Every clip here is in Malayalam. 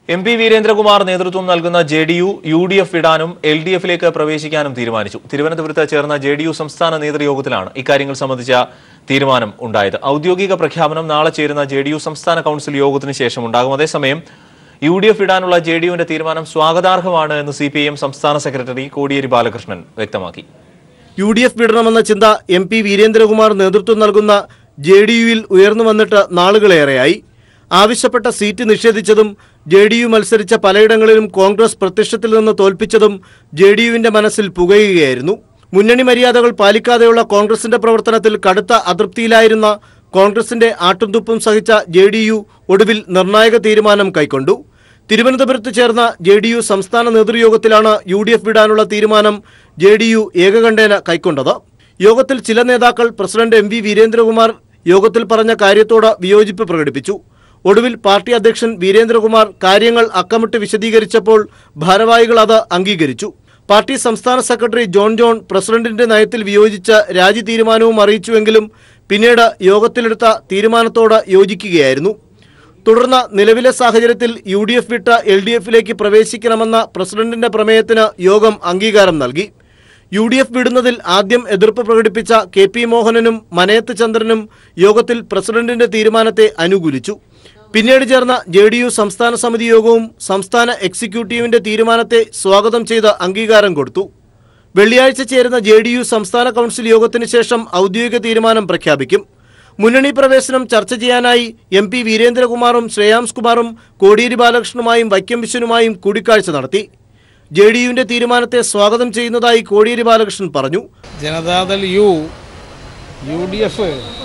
എം പി വീരേന്ദ്രകുമാർ നേതൃത്വം നൽകുന്ന J D U U D F വിടാനും എൽ ഡി എഫിലേക്ക് പ്രവേശിക്കാനും തീരുമാനിച്ചു തിരുവനന്തപുരത്ത് ചേർന്ന ജെ ഡി യു സംസ്ഥാന നേതൃയോഗത്തിലാണ് ഇക്കാര്യങ്ങൾ സംബന്ധിച്ച തീരുമാനം ഉണ്ടായത് ഔദ്യോഗിക പ്രഖ്യാപനം നാളെ ചേരുന്ന ജെ ഡി യു സംസ്ഥാന കൌൺസിൽ യോഗത്തിന് ശേഷം ഉണ്ടാകും അതേസമയം യു ഡി എഫ് വിടാനുള്ള ജെ ഡി യുവിന്റെ തീരുമാനം സ്വാഗതാർഹമാണ് എന്ന് സി പി ഐ എം സംസ്ഥാന സെക്രട്ടറി കോടിയേരി ബാലകൃഷ്ണൻ വ്യക്തമാക്കി യു ഡി എഫ് വിടണമെന്ന ചിന്ത എം പി വീരേന്ദ്രകുമാർ നേതൃത്വം നൽകുന്ന ജെ ഡി യുവിൽ ഉയർന്നു വന്നിട്ട് നാളുകളേറെയായി ആവശ്യപ്പെട്ട സീറ്റ് നിഷേധിച്ചതും ജെ ഡി യു മത്സരിച്ച പലയിടങ്ങളിലും കോൺഗ്രസ് പ്രത്യക്ഷത്തിൽ നിന്ന് തോൽപ്പിച്ചതും ജെ ഡി യുവിന്റെ മനസ്സിൽ പുകയുകയായിരുന്നു മുന്നണി മര്യാദകൾ പാലിക്കാതെയുള്ള കോൺഗ്രസിന്റെ പ്രവർത്തനത്തിൽ കടുത്ത അതൃപ്തിയിലായിരുന്ന കോൺഗ്രസിന്റെ ആട്ടുംതുപ്പും സഹിച്ച ജെ ഡി യു ഒടുവിൽ നിർണായക തീരുമാനം കൈക്കൊണ്ടു തിരുവനന്തപുരത്ത് ചേർന്ന ജെ ഡി യു സംസ്ഥാന നേതൃയോഗത്തിലാണ് യു ഡി എഫ് വിടാനുള്ള തീരുമാനം ജെ ഡി യു ഏകകണ്ഠേന കൈക്കൊണ്ടത് യോഗത്തിൽ ചില നേതാക്കൾ പ്രസിഡന്റ് എം വി വീരേന്ദ്രകുമാർ യോഗത്തിൽ പറഞ്ഞ കാര്യത്തോട് വിയോജിപ്പ് പ്രകടിപ്പിച്ചു ഒടുവിൽ പാർട്ടി അധ്യക്ഷൻ വീരേന്ദ്രകുമാർ കാര്യങ്ങൾ അക്കമിട്ട് വിശദീകരിച്ചപ്പോൾ ഭാരവാഹികൾ അത് അംഗീകരിച്ചു പാർട്ടി സംസ്ഥാന സെക്രട്ടറി ജോൺ ജോൺ പ്രസിഡന്റിന്റെ നയത്തിൽ വിയോജിച്ച രാജി തീരുമാനവും അറിയിച്ചുവെങ്കിലും പിന്നീട് യോഗത്തിലെടുത്ത തീരുമാനത്തോട് യോജിക്കുകയായിരുന്നു തുടർന്ന് നിലവിലെ സാഹചര്യത്തിൽ യു ഡി എഫ് വിട്ട എൽ ഡി എഫിലേക്ക് പ്രവേശിക്കണമെന്ന പ്രസിഡന്റിന്റെ പ്രമേയത്തിന് യോഗം അംഗീകാരം നൽകി യു ഡി എഫ് വിടുന്നതിൽ ആദ്യം എതിർപ്പ് പ്രകടിപ്പിച്ച കെ പി മോഹനനും മനയത്ത് ചന്ദ്രനും യോഗത്തിൽ പ്രസിഡന്റിന്റെ തീരുമാനത്തെ അനുകൂലിച്ചു പിന്നീട് ചേർന്ന ജെ ഡി യു സംസ്ഥാന സമിതി യോഗവും സംസ്ഥാന എക്സിക്യൂട്ടീവിന്റെ തീരുമാനത്തെ സ്വാഗതം ചെയ്ത് അംഗീകാരം കൊടുത്തു വെള്ളിയാഴ്ച ചേരുന്ന ജെ ഡി യു സംസ്ഥാന കൗൺസിൽ യോഗത്തിന് ശേഷം ഔദ്യോഗിക തീരുമാനം പ്രഖ്യാപിക്കും മുന്നണി പ്രവേശനം ചർച്ച ചെയ്യാനായി എം പി വീരേന്ദ്രകുമാറും ശ്രേയാംസ് കുമാറും കോടിയേരി ബാലകൃഷ്ണനുമായും വൈക്കം വിശ്വനുമായും കൂടിക്കാഴ്ച നടത്തി ജെ ഡി യുവിന്റെ തീരുമാനത്തെ സ്വാഗതം ചെയ്യുന്നതായി കോടിയേരി ബാലകൃഷ്ണൻ പറഞ്ഞു Janata Dal U U D F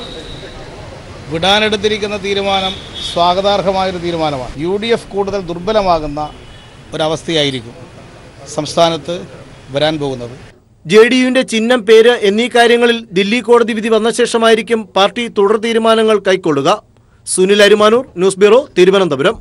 വിടാനെടുത്തിരിക്കുന്ന തീരുമാനം സ്വാഗതാർഹമായൊരു തീരുമാനമാണ് യു ഡി എഫ് കൂടുതൽ ദുർബലമാകുന്ന ഒരവസ്ഥയായിരിക്കും സംസ്ഥാനത്ത് വരാൻ പോകുന്നത് ജെ ഡി യുവിന്റെ ചിഹ്നം പേര് എന്നീ കാര്യങ്ങളിൽ ദില്ലി കോടതി വിധി വന്ന ശേഷമായിരിക്കും പാർട്ടി തുടർ തീരുമാനങ്ങൾ കൈക്കൊള്ളുക Sunil Arimanoor news bureau Thiruvananthapuram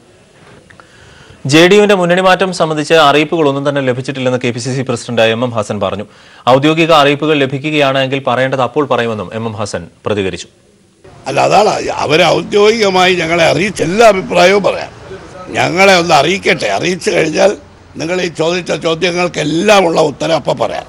J D യുവിന്റെ മുന്നണി മാറ്റം സംബന്ധിച്ച് അറിയിപ്പുകളൊന്നും തന്നെ ലഭിച്ചിട്ടില്ലെന്ന് K P C C president M M Hassan പറഞ്ഞു ഔദ്യോഗിക അറിയിപ്പുകൾ ലഭിക്കുകയാണെങ്കിൽ പറയേണ്ടത് അപ്പോൾ പറയുമെന്നും എം എം ഹസൻ പ്രതികരിച്ചു അല്ല അതാണ് അവരെ ഔദ്യോഗികമായി ഞങ്ങളെ അറിയിച്ച എല്ലാ അഭിപ്രായവും പറയാം ഞങ്ങളെ ഒന്ന് അറിയിക്കട്ടെ അറിയിച്ചു കഴിഞ്ഞാൽ നിങ്ങൾ ഈ ചോദിച്ച ചോദ്യങ്ങൾക്കെല്ലാം ഉള്ള ഉത്തരം അപ്പം പറയാം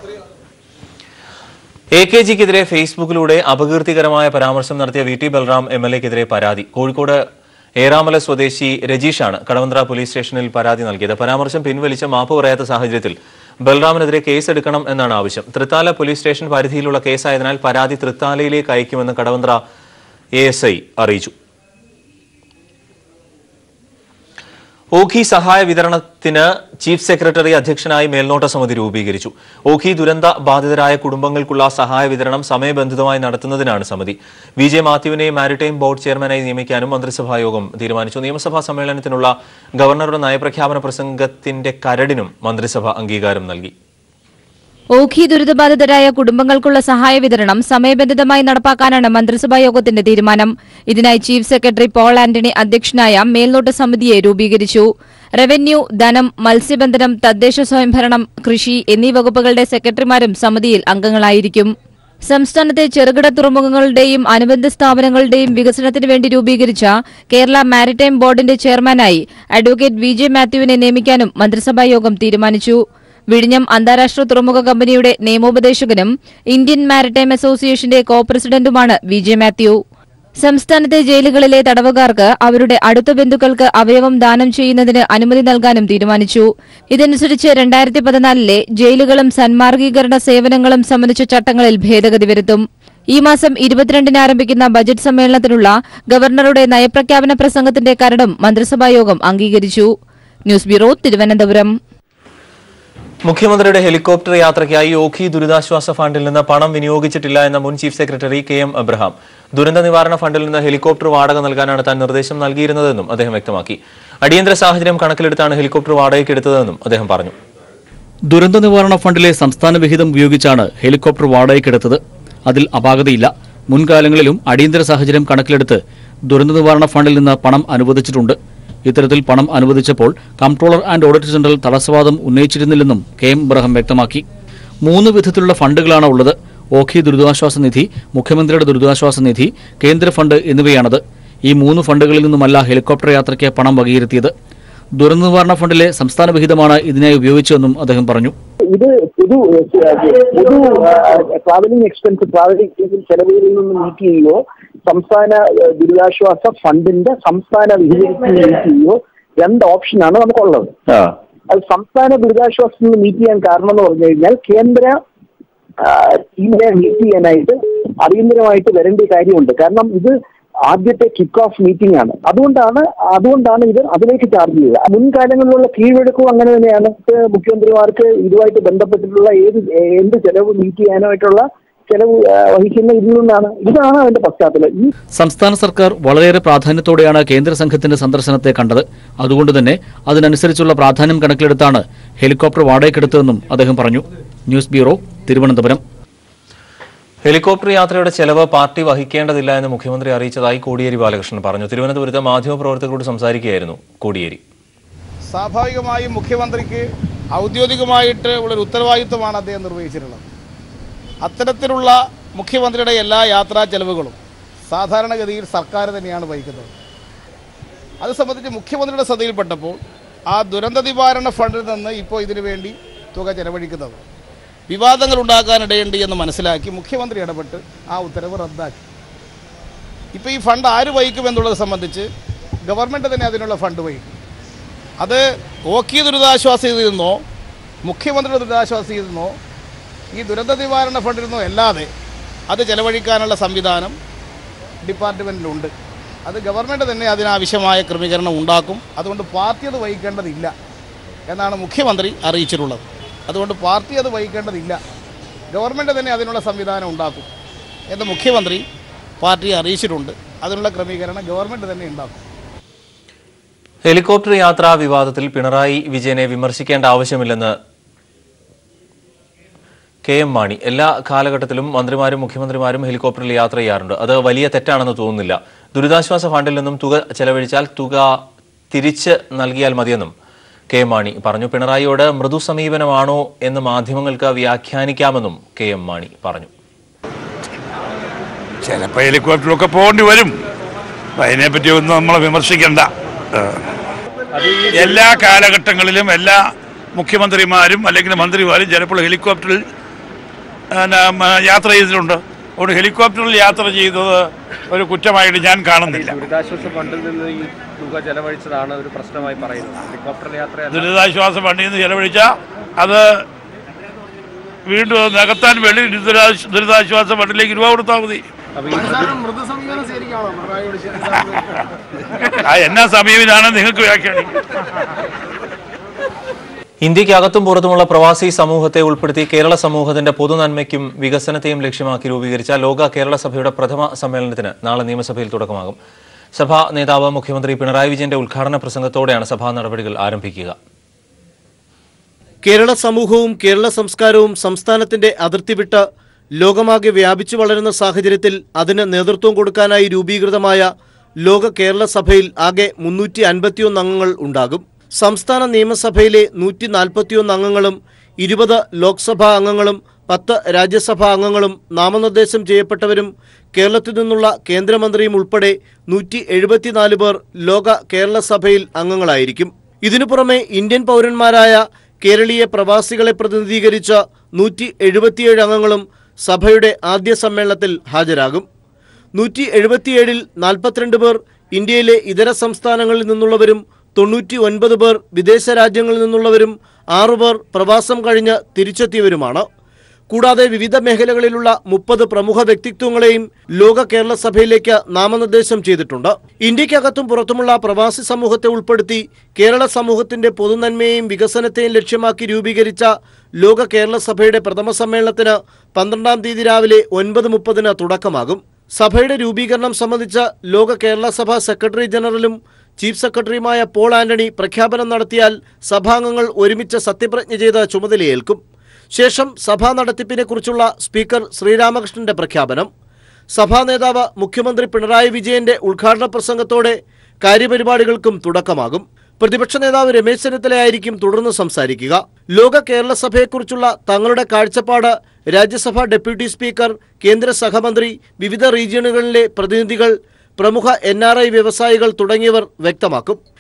എ കെ ജിക്കെതിരെ ഫേസ്ബുക്കിലൂടെ അപകീർത്തികരമായ പരാമർശം നടത്തിയ V T Balram M L എക്കെതിരെ പരാതി കോഴിക്കോട് ഏറാമല സ്വദേശി രജീഷാണ് കടവന്ത്ര പോലീസ് സ്റ്റേഷനിൽ പരാതി നൽകിയത് പരാമർശം പിൻവലിച്ച് മാപ്പ് പറയാത്ത സാഹചര്യത്തിൽ ബൽറാമിനെതിരെ കേസെടുക്കണം എന്നാണ് ആവശ്യം തൃത്താല പോലീസ് സ്റ്റേഷൻ പരിധിയിലുള്ള കേസായതിനാൽ പരാതി തൃത്താലയിലേക്ക് അയക്കുമെന്ന് കടവന്ത്ര എ എസ് ഐ അറിയിച്ചു ഓഖി സഹായ വിതരണത്തിന് ചീഫ് സെക്രട്ടറി അധ്യക്ഷനായി മേൽനോട്ട സമിതി രൂപീകരിച്ചു ഓഖി ദുരന്ത ബാധിതരായ കുടുംബങ്ങൾക്കുള്ള സഹായ വിതരണം സമയബന്ധിതമായി നടത്തുന്നതിനാണ് സമിതി വി ജെ മാത്യുവിനെ മാരിടൈം ബോർഡ് ചെയർമാനായി നിയമിക്കാനും മന്ത്രിസഭാ യോഗം തീരുമാനിച്ചു നിയമസഭാ സമ്മേളനത്തിനുള്ള ഗവർണറുടെ നയപ്രഖ്യാപന പ്രസംഗത്തിന്റെ കരടിനും മന്ത്രിസഭ അംഗീകാരം നൽകി ഓഖി ദുരിതബാധിതരായ കുടുംബങ്ങൾക്കുള്ള സഹായ വിതരണം സമയബന്ധിതമായി നടപ്പാക്കാനാണ് മന്ത്രിസഭാ യോഗത്തിന്റെ തീരുമാനം ഇതിനായി ചീഫ് സെക്രട്ടറി പോൾ ആന്റണി അധ്യക്ഷനായ മേൽനോട്ട സമിതിയെ രൂപീകരിച്ചു റവന്യൂ ധനം മത്സ്യബന്ധനം തദ്ദേശ സ്വയംഭരണം കൃഷി എന്നീ വകുപ്പുകളുടെ സെക്രട്ടറിമാരും സമിതിയിൽ അംഗങ്ങളായിരിക്കും സംസ്ഥാനത്തെ ചെറുകിട തുറമുഖങ്ങളുടെയും അനുബന്ധ സ്ഥാപനങ്ങളുടെയും വികസനത്തിന് വേണ്ടി രൂപീകരിച്ച കേരള മാരിടൈം ബോർഡിന്റെ ചെയർമാനായി അഡ്വക്കേറ്റ് വി ജെ മാത്യുവിനെ നിയമിക്കാനും മന്ത്രിസഭാ യോഗം തീരുമാനിച്ചു വിഴിഞ്ഞം അന്താരാഷ്ട്ര തുറമുഖ കമ്പനിയുടെ നിയമോപദേശകനും ഇന്ത്യൻ മാരിടൈം അസോസിയേഷന്റെ കോ പ്രസിഡന്റുമാണ് വി ജെ മാത്യു സംസ്ഥാനത്തെ ജയിലുകളിലെ തടവുകാർക്ക് അവരുടെ അടുത്ത ബന്ധുക്കൾക്ക് അവയവം ദാനം ചെയ്യുന്നതിന് അനുമതി നൽകാനും തീരുമാനിച്ചു ഇതനുസരിച്ച് രണ്ടായിരത്തി പതിനാലിലെ ജയിലുകളും സന്മാർഗീകരണ സേവനങ്ങളും സംബന്ധിച്ച ചട്ടങ്ങളിൽ ഭേദഗതി വരുത്തും ഈ മാസം ഇരുപത്തിരണ്ടിന് ആരംഭിക്കുന്ന ബജറ്റ് സമ്മേളനത്തിനുള്ള ഗവർണറുടെ നയപ്രഖ്യാപന പ്രസംഗത്തിന്റെ കരടും മന്ത്രിസഭായോഗം അംഗീകരിച്ചു ന്യൂസ് ബ്യൂറോ തിരുവനന്തപുരം മുഖ്യമന്ത്രിയുടെ ഹെലികോപ്റ്റർ യാത്രയ്ക്കായി ഓഖി ദുരിതാശ്വാസ ഫണ്ടിൽ നിന്ന് പണം വിനിയോഗിച്ചിട്ടില്ല എന്ന മുൻ chief secretary K M Abraham ദുരന്ത നിവാരണ ഫണ്ടിൽ നിന്ന് ഹെലികോപ്റ്റർ വാടക നൽകാനാണ് താൻ നിർദ്ദേശം നൽകിയിരുന്നതെന്നും അദ്ദേഹം വ്യക്തമാക്കി അടിയന്തര സാഹചര്യം കണക്കിലെടുത്താണ് ഹെലികോപ്റ്റർ വാടകയ്ക്ക് എടുത്തതെന്നും അദ്ദേഹം പറഞ്ഞു ദുരന്ത നിവാരണ ഫണ്ടിലെ സംസ്ഥാന വിഹിതം ഉപയോഗിച്ചാണ് ഹെലികോപ്റ്റർ വാടകയ്ക്കെടുത്തത് അതിൽ അപാകതയില്ല മുൻകാലങ്ങളിലും അടിയന്തര സാഹചര്യം കണക്കിലെടുത്ത് ദുരന്ത നിവാരണ ഫണ്ടിൽ നിന്ന് പണം അനുവദിച്ചിട്ടുണ്ട് ഇത്തരത്തിൽ പണം അനുവദിച്ചപ്പോൾ കംട്രോളർ ആൻഡ് ഓഡിറ്റർ ജനറൽ തടസ്സവാദം ഉന്നയിച്ചിരുന്നില്ലെന്നും കെ എം ഇബ്രഹാം വ്യക്തമാക്കി മൂന്ന് വിധത്തിലുള്ള ഫണ്ടുകളാണ് ഉള്ളത് ഓഖി ദുരിതാശ്വാസ നിധി മുഖ്യമന്ത്രിയുടെ ദുരിതാശ്വാസ നിധി കേന്ദ്ര ഫണ്ട് എന്നിവയാണത് ഈ മൂന്ന് ഫണ്ടുകളിൽ നിന്നുമല്ല ഹെലികോപ്റ്റർ യാത്രയ്ക്ക് പണം വകയിരുത്തിയത് ദുരന്ത നിവാരണ ഫണ്ടിലെ സംസ്ഥാന വിഹിതമാണ് ഇതിനായി ഉപയോഗിച്ചതെന്നും അദ്ദേഹം പറഞ്ഞു ഇത് പൊതു പൊതു ട്രാവലിംഗ് എക്സ്പെൻസ് ട്രാവലിംഗ് ചെലവുകളിൽ നിന്ന് മീറ്റ് ചെയ്യുകയോ സംസ്ഥാന ഏഹ്, ദുരിതാശ്വാസ ഫണ്ടിന്റെ സംസ്ഥാന വിഹിതത്തിൽ നിന്ന് മീറ്റ് ചെയ്യുകയോ രണ്ട് ഓപ്ഷനാണ് നമുക്കുള്ളത് അത് സംസ്ഥാന ദുരിതാശ്വാസത്തിൽ നിന്ന് മീറ്റ് ചെയ്യാൻ കാരണം എന്ന് പറഞ്ഞു കഴിഞ്ഞാൽ കേന്ദ്ര ആ, ടീമിനെ മീറ്റ് ചെയ്യാനായിട്ട് അടിയന്തരമായിട്ട് വരേണ്ട കാര്യമുണ്ട് കാരണം ഇത് ആദ്യത്തെ കിക്ക് ഓഫ് മീറ്റിംഗ് ആണ് അതുകൊണ്ടാണ് അതുകൊണ്ടാണ് ഇത് അതിലേക്ക് ചാർജ് ചെയ്തത് മുൻകാലങ്ങളിലുള്ള കീഴ്വഴക്കവും അങ്ങനെ തന്നെയാണ് ഇപ്പൊ മുഖ്യമന്ത്രിമാർക്ക് ഇതുമായിട്ട് ബന്ധപ്പെട്ടിട്ടുള്ള ഏത് എന്ത് ചെലവ് മീറ്റ് ചെയ്യാനായിട്ടുള്ള ചെലവ് ആ, വഹിക്കുന്ന ഇതിൽ നിന്നാണ് ഇതാണ് അതിന്റെ പശ്ചാത്തലം ഈ സംസ്ഥാന സർക്കാർ വളരെയേറെ പ്രാധാന്യത്തോടെയാണ് കേന്ദ്ര സംഘത്തിന്റെ സന്ദർശനത്തെ കണ്ടത് അതുകൊണ്ട് തന്നെ അതിനനുസരിച്ചുള്ള പ്രാധാന്യം കണക്കിലെടുത്താണ് ഹെലികോപ്റ്റർ വാടകയ്ക്കെടുത്തതെന്നും അദ്ദേഹം പറഞ്ഞു ന്യൂസ് ബ്യൂറോ തിരുവനന്തപുരം ഹെലികോപ്റ്റർ യാത്രയുടെ ചെലവ് പാർട്ടി വഹിക്കേണ്ടതില്ല എന്ന് മുഖ്യമന്ത്രി അറിയിച്ചതായി കോടിയേരി ബാലകൃഷ്ണൻ പറഞ്ഞു തിരുവനന്തപുരത്ത് മാധ്യമപ്രവർത്തകരോട് സംസാരിക്കുകയായിരുന്നു കോടിയേരി സ്വാഭാവികമായും മുഖ്യമന്ത്രിക്ക് ഔദ്യോഗികമായിട്ട് ഉള്ളൊരു ഉത്തരവാദിത്വമാണ് അദ്ദേഹം നിർവഹിച്ചിട്ടുള്ളത് അത്തരത്തിലുള്ള മുഖ്യമന്ത്രിയുടെ എല്ലാ യാത്രാ ചെലവുകളും സാധാരണഗതിയിൽ സർക്കാർ തന്നെയാണ് വഹിക്കുന്നത് അത് സംബന്ധിച്ച് മുഖ്യമന്ത്രിയുടെ ശ്രദ്ധയിൽപ്പെട്ടപ്പോൾ ആ ദുരന്ത നിവാരണ ഫണ്ടിൽ നിന്ന് ഇപ്പോൾ ഇതിനു വേണ്ടി തുക ചെലവഴിക്കുന്നത് വിവാദങ്ങൾ ഉണ്ടാക്കാനിടയുണ്ട് എന്ന് മനസ്സിലാക്കി മുഖ്യമന്ത്രി ഇടപെട്ട് ആ ഉത്തരവ് റദ്ദാക്കി ഇപ്പോൾ ഈ ഫണ്ട് ആര് വഹിക്കുമെന്നുള്ളത് സംബന്ധിച്ച് ഗവൺമെൻറ് തന്നെ അതിനുള്ള ഫണ്ട് വഹിക്കും അത് ഓക്കി ദുരിതാശ്വാസ നിധിയിൽ നിന്നോ മുഖ്യമന്ത്രിയുടെ ദുരിതാശ്വാസ നിധിയിൽ നിന്നോ ഈ ദുരന്ത നിവാരണ ഫണ്ടിൽ നിന്നോ അല്ലാതെ അത് ചെലവഴിക്കാനുള്ള സംവിധാനം ഡിപ്പാർട്ട്മെൻറ്റിലുണ്ട് അത് ഗവൺമെൻറ് തന്നെ അതിനാവശ്യമായ ക്രമീകരണം ഉണ്ടാക്കും അതുകൊണ്ട് പാർട്ടി അത് വഹിക്കേണ്ടതില്ല എന്നാണ് മുഖ്യമന്ത്രി അറിയിച്ചിട്ടുള്ളത് അതുകൊണ്ട് പാർട്ടി അത് വഹിക്കേണ്ടതില്ല ഗവൺമെൻറ് തന്നെ അതിനുള്ള സംവിധാനം ഉണ്ടാക്കും എന്ന് മുഖ്യമന്ത്രി പാർട്ടിയെ അറിയിച്ചിട്ടുണ്ട് അതിനുള്ള ക്രമീകരണം ഗവൺമെൻറ് തന്നെ ഉണ്ടാക്കും ഹെലികോപ്റ്റർ യാത്രാ വിവാദത്തിൽ പിണറായി വിജയനെ വിമർശിക്കേണ്ട ആവശ്യമില്ലെന്ന് കെ എം മാണി എല്ലാ കാലഘട്ടത്തിലും മന്ത്രിമാരും മുഖ്യമന്ത്രിമാരും ഹെലികോപ്റ്ററിൽ യാത്ര ചെയ്യാറുണ്ട് അത് വലിയ തെറ്റാണെന്ന് തോന്നുന്നില്ല ദുരിതാശ്വാസ ഫണ്ടിൽ നിന്നും തുക ചെലവഴിച്ചാൽ തുക തിരിച്ച് നൽകിയാൽ മതിയെന്നും കെ എം മാണി പറഞ്ഞു പിണറായിയോട് മൃദു സമീപനമാണോ എന്ന് മാധ്യമങ്ങൾക്ക് വ്യാഖ്യാനിക്കാമെന്നും കെ എം മാണി പറഞ്ഞു ചിലപ്പോൾ ഹെലികോപ്റ്ററൊക്കെ പോകേണ്ടി വരും അപ്പൊ അതിനെപ്പറ്റി ഒന്നും നമ്മൾ വിമർശിക്കണ്ട ആ. എല്ലാ കാലഘട്ടങ്ങളിലും എല്ലാ മുഖ്യമന്ത്രിമാരും അല്ലെങ്കിൽ മന്ത്രിമാരും ചിലപ്പോൾ ഹെലികോപ്റ്ററിൽ പിന്നെ, മ, യാത്ര ചെയ്തിട്ടുണ്ട് അതുകൊണ്ട് ഹെലികോപ്റ്ററിൽ യാത്ര ചെയ്തത് ഒരു കുറ്റമായിട്ട് ഞാൻ കാണുന്നില്ല ദുരിതാശ്വാസ ഫണ്ടിൽ നിന്ന് ഈ തുക ചെലവഴിച്ചതാണ് ഒരു പ്രശ്നമായി പറയുന്നത് ഹെലികോപ്റ്റർ യാത്ര ദുരിതാശ്വാസ ഫണ്ടിൽ നിന്ന് ചെലവഴിച്ചാൽ അത് വീണ്ടും അത് നികത്താൻ വേണ്ടി ദുരിതാശ്വാസ ദുരിതാശ്വാസ ഫണ്ടിലേക്ക് രൂപ കൊടുത്താൽ മതി ആ എന്നാ സമീപനാണ് നിങ്ങൾക്ക് വ്യാഖ്യാനിക്കും ഇന്ത്യക്കകത്തും പുറത്തുമുള്ള പ്രവാസി സമൂഹത്തെ ഉൾപ്പെടുത്തി കേരള സമൂഹത്തിന്റെ പൊതുനന്മയ്ക്കും വികസനത്തെയും ലക്ഷ്യമാക്കി രൂപീകരിച്ച ലോക കേരള സഭയുടെ പ്രഥമ സമ്മേളനത്തിന് നാളെ നിയമസഭയിൽ തുടക്കമാകും സഭാ നേതാവ് മുഖ്യമന്ത്രി പിണറായി വിജയന്റെ ഉദ്ഘാടന പ്രസംഗത്തോടെയാണ് സഭാ നടപടികൾ ആരംഭിക്കുക കേരള സമൂഹവും കേരള സംസ്കാരവും സംസ്ഥാനത്തിന്റെ അതിർത്തി വിട്ട് ലോകമാകെ വ്യാപിച്ചു വളരുന്ന സാഹചര്യത്തിൽ അതിന് നേതൃത്വം കൊടുക്കാനായി രൂപീകൃതമായ ലോക കേരള സഭയിൽ ആകെ മുന്നൂറ്റി അൻപത്തിയൊന്ന് അംഗങ്ങൾ ഉണ്ടാകും സംസ്ഥാന നിയമസഭയിലെ നൂറ്റി നാൽപ്പത്തിയൊന്ന് അംഗങ്ങളും ഇരുപത് ലോക്സഭാ അംഗങ്ങളും പത്ത് രാജ്യസഭാ അംഗങ്ങളും നാമനിർദ്ദേശം ചെയ്യപ്പെട്ടവരും കേരളത്തിൽ നിന്നുള്ള കേന്ദ്രമന്ത്രിയും ഉൾപ്പെടെ നൂറ്റി എഴുപത്തിനാല് പേർ ലോക കേരള സഭയിൽ അംഗങ്ങളായിരിക്കും ഇതിനു പുറമെ ഇന്ത്യൻ പൗരന്മാരായ കേരളീയ പ്രവാസികളെ പ്രതിനിധീകരിച്ച നൂറ്റി എഴുപത്തിയേഴ് അംഗങ്ങളും സഭയുടെ ആദ്യ സമ്മേളനത്തിൽ ഹാജരാകും നൂറ്റി എഴുപത്തിയേഴിൽ നാൽപ്പത്തിരണ്ട് പേർ ഇന്ത്യയിലെ ഇതര സംസ്ഥാനങ്ങളിൽ നിന്നുള്ളവരും തൊണ്ണൂറ്റി ഒൻപത് പേർ വിദേശ രാജ്യങ്ങളിൽ നിന്നുള്ളവരും ആറുപേർ പ്രവാസം കഴിഞ്ഞ് തിരിച്ചെത്തിയവരുമാണ് കൂടാതെ വിവിധ മേഖലകളിലുള്ള മുപ്പത് പ്രമുഖ വ്യക്തിത്വങ്ങളെയും ലോക കേരള സഭയിലേക്ക് നാമനിർദ്ദേശം ചെയ്തിട്ടുണ്ട് ഇന്ത്യക്കകത്തും പുറത്തുമുള്ള പ്രവാസി സമൂഹത്തെ ഉൾപ്പെടുത്തി കേരള സമൂഹത്തിന്റെ പൊതുനന്മയെയും വികസനത്തെയും ലക്ഷ്യമാക്കി രൂപീകരിച്ച ലോക കേരള സഭയുടെ പ്രഥമ സമ്മേളനത്തിന് പന്ത്രണ്ടാം തീയതി രാവിലെ ഒൻപത് മുപ്പതിന് തുടക്കമാകും സഭയുടെ രൂപീകരണം സംബന്ധിച്ച ലോക കേരള സഭ സെക്രട്ടറി ജനറലും ചീഫ് സെക്രട്ടറിയുമായ പോൾ ആന്റണി പ്രഖ്യാപനം നടത്തിയാൽ സഭാംഗങ്ങൾ ഒരുമിച്ച് സത്യപ്രതിജ്ഞ ചെയ്ത് ചുമതലയേൽക്കും ശേഷം സഭാ നടത്തിപ്പിനെക്കുറിച്ചുള്ള സ്പീക്കർ ശ്രീരാമകൃഷ്ണന്റെ പ്രഖ്യാപനം സഭാ നേതാവ് മുഖ്യമന്ത്രി പിണറായി വിജയന്റെ ഉദ്ഘാടന പ്രസംഗത്തോടെ കാര്യപരിപാടികൾക്കും തുടക്കമാകും പ്രതിപക്ഷ നേതാവ് രമേശ് ചെന്നിത്തലയായിരിക്കും തുടർന്ന് സംസാരിക്കുക ലോക കേരള സഭയെക്കുറിച്ചുള്ള തങ്ങളുടെ കാഴ്ചപ്പാട് രാജ്യസഭാ ഡെപ്യൂട്ടി സ്പീക്കർ കേന്ദ്ര സഹമന്ത്രി വിവിധ റീജിയണുകളിലെ പ്രതിനിധികൾ പ്രമുഖ എൻ ആർ ഐ വ്യവസായികൾ തുടങ്ങിയവർ വ്യക്തമാക്കും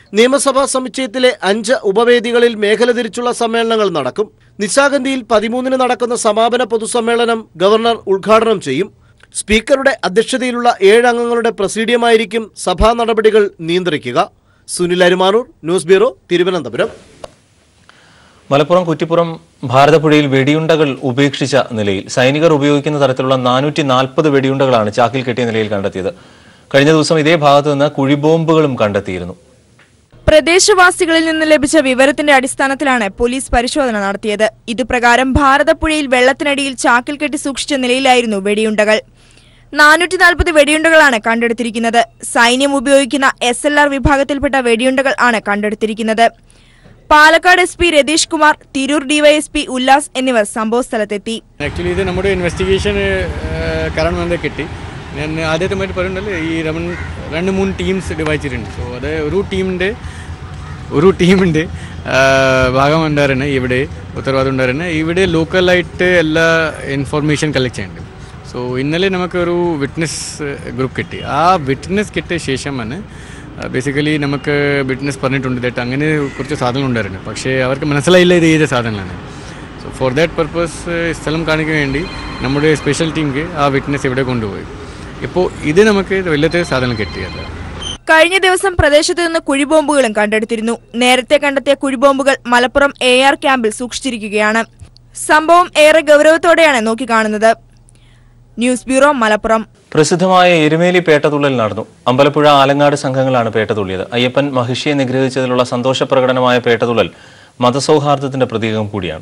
നിയമസഭാ സമുച്ചയത്തിലെ അഞ്ച് ഉപവേദികളിൽ മേഖല തിരിച്ചുള്ള സമ്മേളനങ്ങൾ നടക്കും നിശാഗന്ധിയിൽ പതിമൂന്നിന് നടക്കുന്ന സമാപന പൊതുസമ്മേളനം ഗവർണർ ഉദ്ഘാടനം ചെയ്യും സ്പീക്കറുടെ അധ്യക്ഷതയിലുള്ള ഏഴ് അംഗങ്ങളുടെ പ്രസീഡിയമായിരിക്കും സഭാ നടപടികൾ നിയന്ത്രിക്കുക സുനിൽ അരുമാനൂർ ന്യൂസ് ബ്യൂറോ തിരുവനന്തപുരം മലപ്പുറം കുറ്റിപ്പുറം ഭാരതപ്പുഴയിൽ വെടിയുണ്ടകൾ ഉപേക്ഷിച്ച നിലയിൽ സൈനികർ ഉപയോഗിക്കുന്ന തരത്തിലുള്ള നാനൂറ്റി നാൽപ്പത് വെടിയുണ്ടകളാണ് ചാക്കിൽ കെട്ടിയ നിലയിൽ കണ്ടെത്തിയത് കഴിഞ്ഞ ദിവസം ഇതേ ഭാഗത്ത് നിന്ന് കുഴിബോംബുകളും കണ്ടെത്തിയിരുന്നു പ്രദേശവാസികളിൽ നിന്ന് ലഭിച്ച വിവരത്തിന്റെ അടിസ്ഥാനത്തിലാണ് പോലീസ് പരിശോധന നടത്തിയത് ഇതുപ്രകാരം ഭാരതപ്പുഴയിൽ വെള്ളത്തിനടിയിൽ ചാക്കിൽ കെട്ടി സൂക്ഷിച്ച നിലയിലായിരുന്നു വെടിയുണ്ടകൾ നാനൂറ്റി നാൽപ്പത് വെടിയുണ്ടകളാണ് കണ്ടെടുത്തിരിക്കുന്നത് സൈന്യം ഉപയോഗിക്കുന്ന എസ് എൽ ആർ വിഭാഗത്തിൽപ്പെട്ട വെടിയുണ്ടകൾ ആണ് കണ്ടെടുത്തിരിക്കുന്നത് Palakkad S P Ratheesh Kumar Tirur DYSP Ullas എന്നിവർ സംഭവസ്ഥലത്തെത്തി ആക്ച്വലി ഇത് നമ്മുടെ ഇൻവെസ്റ്റിഗേഷൻ കാരണം എന്താ കിട്ടി ഞാൻ ആദ്യമായിട്ട് പറയുന്നുണ്ടല്ലോ ഈ രമൺ രണ്ട് മൂന്ന് ടീംസ് ഡിവൈഡ് ചെയ്തിട്ടുണ്ട് സോ അത് ഒരു ടീമിൻ്റെ ഒരു ടീമിൻ്റെ ഭാഗം ഉണ്ടായിരുന്നു ഇവിടെ ഉത്തരവാദിത്വം ഉണ്ടായിരുന്നു ഇവിടെ ലോക്കലായിട്ട് എല്ലാ ഇൻഫോർമേഷൻ കളക്ട് ചെയ്യുന്നുണ്ട് സോ ഇന്നലെ നമുക്കൊരു വിറ്റ്നസ് ഗ്രൂപ്പ് കിട്ടി ആ വിറ്റ്നസ് കിട്ടിയ ശേഷമാണ് ബേസിക്കലി നമുക്ക് വിറ്റ്നസ് പറഞ്ഞിട്ടുണ്ട് ദാറ്റ് അങ്ങനെ കുറച്ച് സാധനങ്ങൾ ഉണ്ടായിരുന്നു പക്ഷേ അവർക്ക് മനസ്സിലായില്ല ഇത് ഏത് സാധനങ്ങളാണ് സോ ഫോർ ദാറ്റ് പർപ്പസ് സ്ഥലം കാണിക്കാൻ വേണ്ടി നമ്മുടെ സ്പെഷ്യൽ ടീമിക്ക് ആ വിറ്റ്നസ് ഇവിടെ കൊണ്ടുപോയി ഇപ്പോൾ ഇത് നമുക്ക് വലിയ സാധനം കിട്ടിയത് കഴിഞ്ഞ ദിവസം പ്രദേശത്ത് നിന്ന് കുഴിബോംബുകളും കണ്ടെടുത്തിരുന്നു നേരത്തെ കണ്ടെത്തിയ കുഴിബോംബുകൾ മലപ്പുറം എ ആർ ക്യാമ്പിൽ സൂക്ഷിച്ചിരിക്കുകയാണ് സംഭവം ഏറെ ഗൗരവത്തോടെയാണ് നോക്കിക്കാണുന്നത് ന്യൂസ് ബ്യൂറോ മലപ്പുറം പ്രസിദ്ധമായ എരുമേലി പേട്ടതുള്ളൽ നടന്നു അമ്പലപ്പുഴ ആലങ്ങാട് സംഘങ്ങളാണ് പേട്ടതുള്ളിയത് അയ്യപ്പൻ മഹിഷിയെ നിഗ്രഹിച്ചതിലുള്ള സന്തോഷ പ്രകടനമായ പേട്ടതുള്ളൽ മതസൗഹാർദ്ദത്തിന്റെ പ്രതീകം കൂടിയാണ്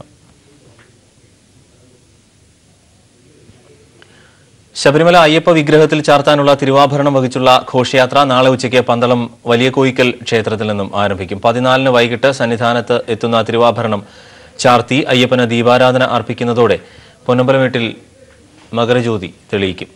ശബരിമല അയ്യപ്പ വിഗ്രഹത്തിൽ ചാർത്താനുള്ള തിരുവാഭരണം വഹിച്ചുള്ള ഘോഷയാത്ര നാളെ ഉച്ചയ്ക്ക് പന്തളം വലിയ കോയിക്കൽ ക്ഷേത്രത്തിൽ നിന്നും ആരംഭിക്കും പതിനാലിന് വൈകിട്ട് സന്നിധാനത്ത് എത്തുന്ന തിരുവാഭരണം ചാർത്തി അയ്യപ്പന് ദീപാരാധന അർപ്പിക്കുന്നതോടെ പൊന്നമ്പലമേട്ടിൽ മകരജ്യോതി തെളിയിക്കും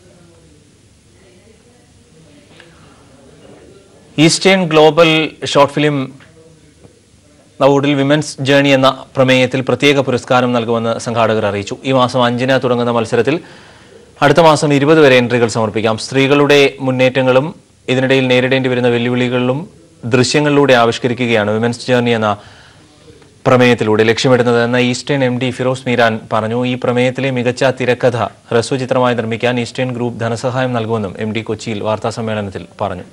ഈസ്റ്റേൺ ഗ്ലോബൽ ഷോർട്ട് ഫിലിം അവാർഡിൽ വിമൻസ് ജേണി എന്ന പ്രമേയത്തിൽ പ്രത്യേക പുരസ്കാരം നൽകുമെന്ന് സംഘാടകർ അറിയിച്ചു ഈ മാസം അഞ്ചിന് തുടങ്ങുന്ന മത്സരത്തിൽ അടുത്ത മാസം ഇരുപത് വരെ എൻട്രികൾ സമർപ്പിക്കാം സ്ത്രീകളുടെ മുന്നേറ്റങ്ങളും ഇതിനിടയിൽ നേരിടേണ്ടി വരുന്ന വെല്ലുവിളികളിലും ദൃശ്യങ്ങളിലൂടെ ആവിഷ്കരിക്കുകയാണ് വിമൻസ് ജേർണി എന്ന പ്രമേയത്തിലൂടെ ലക്ഷ്യമിടുന്നത് എന്ന Eastern M D Firoz Meeran പറഞ്ഞു ഈ പ്രമേയത്തിലെ മികച്ച തിരക്കഥ ഹ്രസ്വചിത്രമായി നിർമ്മിക്കാൻ ഈസ്റ്റേൺ ഗ്രൂപ്പ് ധനസഹായം നൽകുമെന്നും എം ഡി കൊച്ചിയിൽ വാർത്താസമ്മേളനത്തിൽ പറഞ്ഞു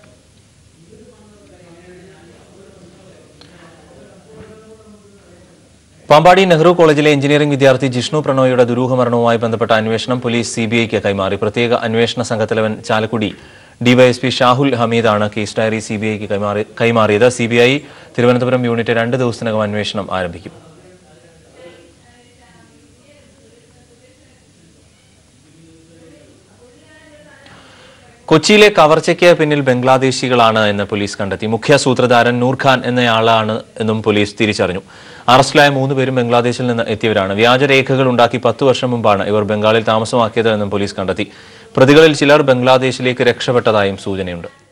പാമ്പാടി നെഹ്റു കോളേജിലെ എഞ്ചിനീയറിംഗ് വിദ്യാർത്ഥി ജിഷ്ണു പ്രണോയുടെ ദുരൂഹമരണവുമായി ബന്ധപ്പെട്ട അന്വേഷണം പോലീസ് സിബിഐക്ക് കൈമാറി പ്രത്യേക അന്വേഷണ സംഘത്തലവൻ ചാലക്കുടി ഡിവൈഎസ്പി ഷാഹുൽ ഹമീദാണ് കേസ് ഡയറി സിബിഐക്ക് കൈമാറി കൈമാറിയത് സിബിഐ തിരുവനന്തപുരം യൂണിറ്റ് രണ്ട് ദിവസത്തിനകം അന്വേഷണം ആരംഭിക്കും കൊച്ചിയിലെ കവർച്ചയ്ക്ക് പിന്നിൽ ബംഗ്ലാദേശികളാണ് എന്ന് പോലീസ് കണ്ടെത്തി മുഖ്യ സൂത്രധാരൻ നൂർഖാൻ എന്നയാളാണ് എന്നും പോലീസ് തിരിച്ചറിഞ്ഞു അറസ്റ്റിലായ മൂന്ന് പേരും ബംഗ്ലാദേശിൽ നിന്ന് എത്തിയവരാണ് വ്യാജരേഖകൾ ഉണ്ടാക്കി പത്തു വർഷം മുമ്പാണ് ഇവർ ബംഗാളിൽ താമസമാക്കിയത് എന്നും പോലീസ് കണ്ടെത്തി പ്രതികളിൽ ചിലർ ബംഗ്ലാദേശിലേക്ക് രക്ഷപ്പെട്ടതായും സൂചനയുണ്ട്